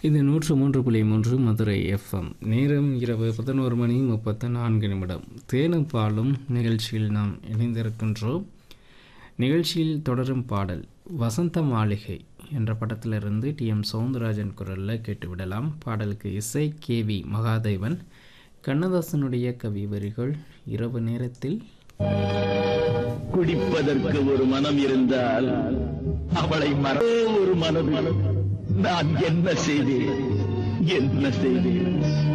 இது நூற்று மூன்று புள்ளி மூன்று மதுரை எஃப்எம் நேரம் இரவு பதினோரு மணி முப்பத்து நான்கு நிமிடம் தேனும் பாலும் நிகழ்ச்சியில் நாம் இணைந்திருக்கின்றோம் நிகழ்ச்சியில் தொடரும் பாடல் வசந்த மாளிகை என்ற படத்திலிருந்து டி எம் சவுந்தரராஜன் குரலில் கேட்டுவிடலாம் பாடலுக்கு இசை கே வி மகாதேவன் கண்ணதாசனுடைய கவி வரிகள் இரவு நேரத்தில் குடிப்பதற்கு ஒரு மனம் இருந்தால் அவளை மற ஒரு மனம் நான் என்ன செய்தேன் என்ன செய்தேன்